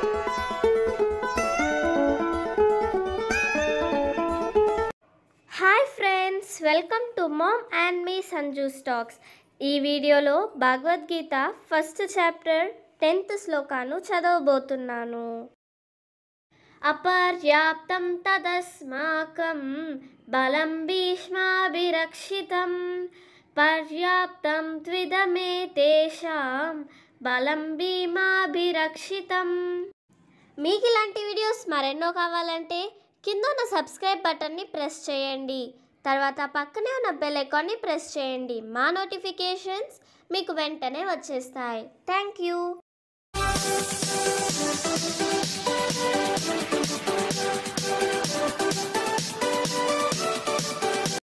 hi friends welcome to mom and me Sanju stacks ఈ వీడియోలో Bhagavad Gita first chapter tenth శ్లోకాను చదవబోతున్నాను అపర్యాప్తం తదస్మాకం బలం భీష్మాభిరక్షితం పర్యాప్తం త్విదమే తేషాం బలం భీమాభిరక్షితం మీకు ఇలాంటి వీడియోస్ మరెన్నో కావాలంటే కింద ఉన్న సబ్స్క్రైబ్ బటన్ని ప్రెస్ చేయండి తర్వాత పక్కనే ఉన్న బెల్ ఐకాన్ని ప్రెస్ చేయండి మా నోటిఫికేషన్స్ మీకు వెంటనే వచ్చేస్తాయి థ్యాంక్ యూ